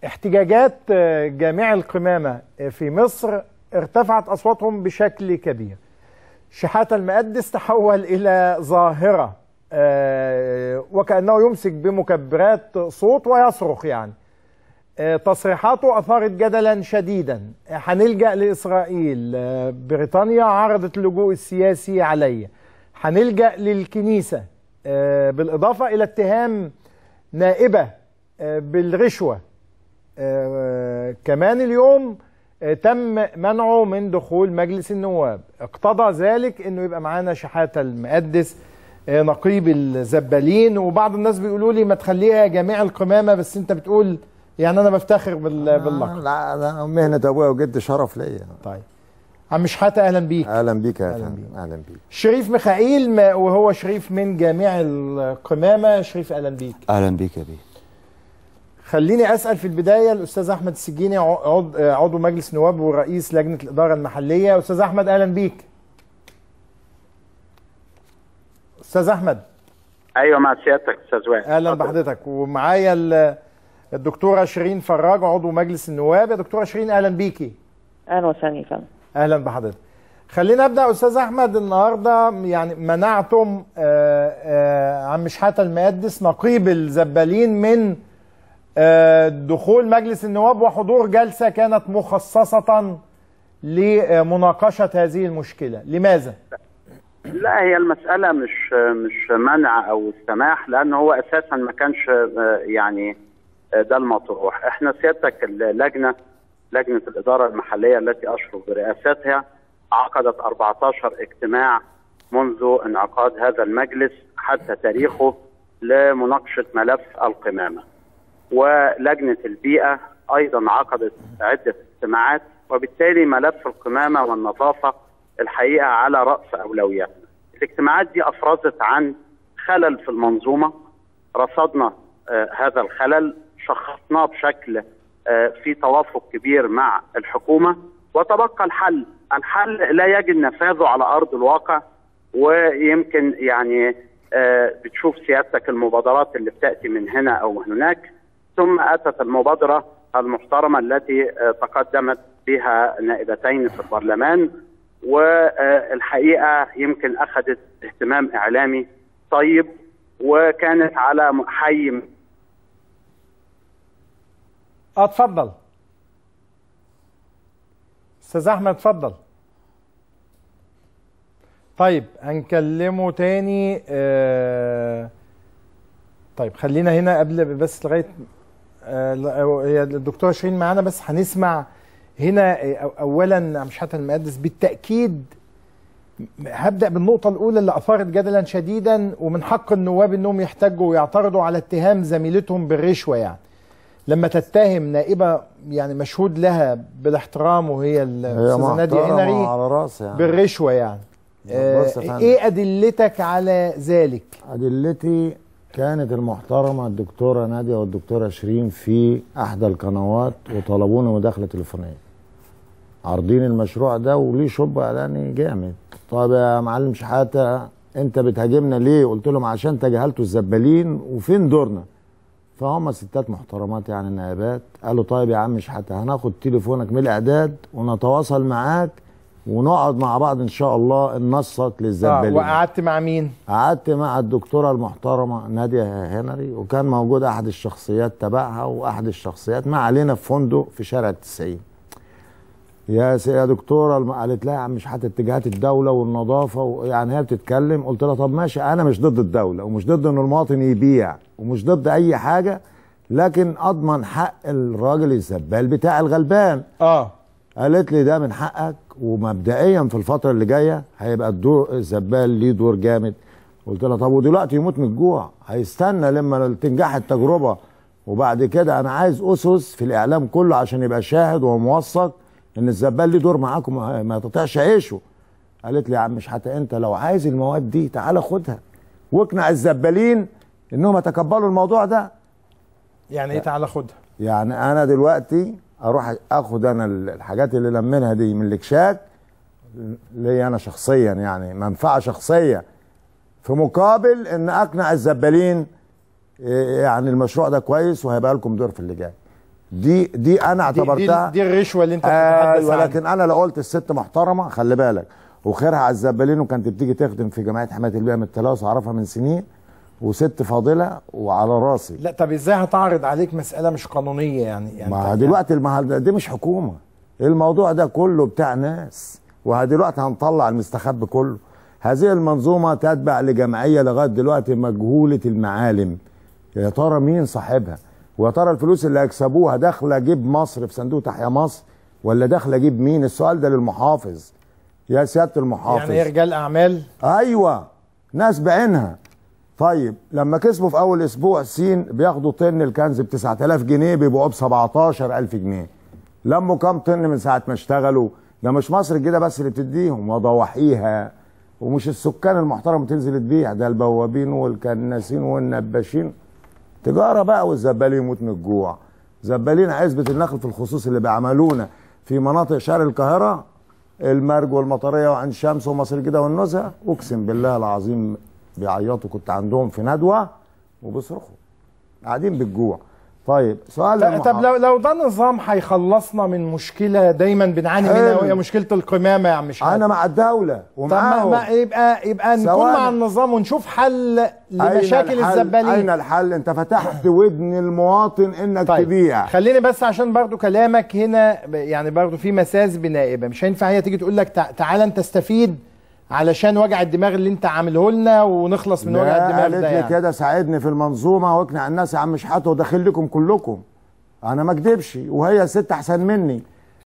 احتجاجات آه، جامع القمامة آه، في مصر ارتفعت أصواتهم بشكل كبير شحاتة المقدس تحول إلى ظاهرة آه، وكأنه يمسك بمكبرات صوت ويصرخ يعني آه، تصريحاته أثارت جدلا شديدا آه، هنلجأ لإسرائيل آه، بريطانيا عرضت اللجوء السياسي علي هنلجأ للكنيسة آه، بالإضافة إلى اتهام نائبة آه، بالرشوة آه، كمان اليوم آه، تم منعه من دخول مجلس النواب اقتضى ذلك انه يبقى معانا شحاتة المقدس آه، نقيب الزبالين وبعض الناس بيقولوا لي ما تخليها يا جميع القمامة بس انت بتقول يعني انا بفتخر بال- باللقب لا لا مهنة ابويا وجدي شرف ليا طيب عم شحاتة اهلا بيك اهلا بيك يا أهلاً فندم اهلا بيك شريف ميخائيل ما- وهو شريف من جامع القمامة شريف اهلا بيك اهلا بيك يا بيه خليني اسال في البدايه الاستاذ احمد السجيني عضو عضو مجلس نواب ورئيس لجنه الاداره المحليه استاذ احمد اهلا بيك استاذ احمد ايوه مع سيادتك استاذ وائل اهلا اتفضل. بحضرتك ومعايا ال- الدكتوره شيرين فراج عضو مجلس النواب يا دكتوره شيرين اهلا بيكي اهلا وسهلا يا فندم اهلا بحضرتك خلينا ابدا استاذ احمد النهارده يعني منعتم آه، آه، عم شحاته المقدس نقيب الزبالين من آه، دخول مجلس النواب وحضور جلسه كانت مخصصه لمناقشه هذه المشكله لماذا لا هي المسألة مش مش منع أو السماح لأن هو أساسا ما كانش آه، يعني آه، ده المطروح احنا سيادتك اللجنة لجنة الإدارة المحلية التي أشرف برئاستها عقدت 14 اجتماع منذ انعقاد هذا المجلس حتى تاريخه لمناقشة ملف القمامة ولجنة البيئة أيضا عقدت عدة اجتماعات وبالتالي ملف القمامة والنظافة الحقيقة على رأس أولوياتنا الاجتماعات دي أفرزت عن خلل في المنظومة رصدنا آه هذا الخلل شخصناه بشكل آه في توافق كبير مع الحكومة وتبقى الحل الحل لا يجد نفاذه على أرض الواقع ويمكن يعني آه بتشوف سيادتك المبادرات اللي بتأتي من هنا أو من هناك ثم أتت المبادرة المحترمة التي آه تقدمت بها نائبتين في البرلمان والحقيقة يمكن أخذت اهتمام إعلامي طيب وكانت على حي اه اتفضل استاذ احمد اتفضل طيب هنكلمه تاني آه طيب خلينا هنا قبل بس لغايه آه لا، هي الدكتوره شيرين معانا بس هنسمع هنا آه، أو- اولا عم شحاته المقدس بالتاكيد هبدا بالنقطه الاولى اللي اثارت جدلا شديدا ومن حق النواب انهم يحتجوا ويعترضوا على اتهام زميلتهم بالرشوه يعني لما تتهم نائبه يعني مشهود لها بالاحترام وهي هي الاستاذه ناديه محترمة هنري على راسي يعني بالرشوه يعني آه بص يا فندم. ايه ادلتك على ذلك أدلتي كانت المحترمة الدكتورة نادية والدكتورة شيرين في أحدى القنوات وطلبوني مداخلة تليفونية عارضين المشروع ده وليه شب إعلاني جامد طب يا معلم شحاتة أنت بتهاجمنا ليه؟ قلت لهم عشان تجاهلتوا الزبالين وفين دورنا؟ فهم ستات محترمات يعني نائبات قالوا طيب يا عم شحاتة هناخد تليفونك من الإعداد ونتواصل معاك ونقعد مع بعض إن شاء الله ننسق آه للزبالين وقعدت مع مين قعدت مع الدكتورة المحترمة نادية هنري وكان موجود أحد الشخصيات تبعها وأحد الشخصيات ما علينا في فندق في شارع التسعين يا س- يا دكتورة الم- قالت لها يا عم مش حتى اتجاهات الدولة والنظافة و- يعني هي بتتكلم قلت لها طب ماشي أنا مش ضد الدولة ومش ضد إن المواطن يبيع ومش ضد أي حاجة لكن أضمن حق الراجل الزبال بتاع الغلبان اه قالت لي ده من حقك ومبدئيا في الفتره اللي جايه هيبقى الدور الزبال ليه دور جامد قلت لها طب ودلوقتي يموت من الجوع هيستنى لما تنجح التجربه وبعد كده انا عايز اسس في الاعلام كله عشان يبقى شاهد وموثق ان الزبال ليه دور معاكم ما ما تقطعش عيشه قالت لي يا عم مش حتى انت لو عايز المواد دي تعالى خدها واقنع الزبالين انهم يتقبلوا الموضوع ده يعني ايه تعالى خدها يعني انا دلوقتي اروح اخد انا الحاجات اللي لمنها دي من الاكشاك ليا انا شخصيا يعني منفعه شخصيه في مقابل ان اقنع الزبالين إيه، يعني المشروع ده كويس وهيبقى لكم دور في اللي جاي دي دي انا دي, دي, اعتبرتها دي الرشوه اللي انت بتتحدث ايوه عنها لكن انا لو قلت الست محترمه خلي بالك وخيرها على الزبالين وكانت بتيجي تخدم في جمعيه حمايه البيئه من التلوث اعرفها من سنين وست فاضله وعلى راسي لا طب ازاي هتعرض عليك مساله مش قانونيه يعني يعني ما طب دلوقتي المهل دي مش حكومه الموضوع ده كله بتاع ناس ودلوقتي هنطلع المستخبي كله هذه المنظومه تتبع لجمعيه لغايه دلوقتي مجهوله المعالم يا ترى مين صاحبها ويا ترى الفلوس اللي هيكسبوها داخله جيب مصر في صندوق تحيا مصر ولا داخله جيب مين السؤال ده للمحافظ يا سياده المحافظ يعني ايه رجال اعمال ايوه ناس بعينها طيب لما كسبوا في اول اسبوع سين بياخدوا طن الكنز ب 9000 جنيه بيبيعوه ب 17000 جنيه لموا كام طن من ساعه ما اشتغلوا ده مش مصر الجديده بس اللي بتديهم وضواحيها ومش السكان المحترم تنزل تبيع ده البوابين والكناسين والنباشين تجاره بقى والزبالين يموت من الجوع زبالين عزبه النخل في الخصوص اللي بيعملونا في مناطق شرق القاهره المرج والمطريه وعين شمس ومصر الجديده والنزهه اقسم بالله العظيم بيعيطوا كنت عندهم في ندوه وبيصرخوا قاعدين بالجوع طيب سؤال طب للمحافظ. لو لو ده نظام هيخلصنا من مشكله دايما بنعاني منها حلو. وهي مشكله القمامه يا عم شهاب انا مع الدوله طب ما ومعاهم ما يبقى يبقى نكون ثواني. مع النظام ونشوف حل أين لمشاكل الحل؟ الزبالين اين الحل انت فتحت ودن المواطن انك طيب تبيع خليني بس عشان برضو كلامك هنا ب- يعني برضو في مساس بنائبه مش هينفع هي تيجي تقول لك تع- تعالى انت استفيد علشان وجع الدماغ اللي انت عامله لنا ونخلص من وجع لا الدماغ قالت ده لي يعني كده ساعدني في المنظومه واقنع الناس يا عم شحاته وداخل لكم كلكم انا ما اكدبش وهي ست احسن مني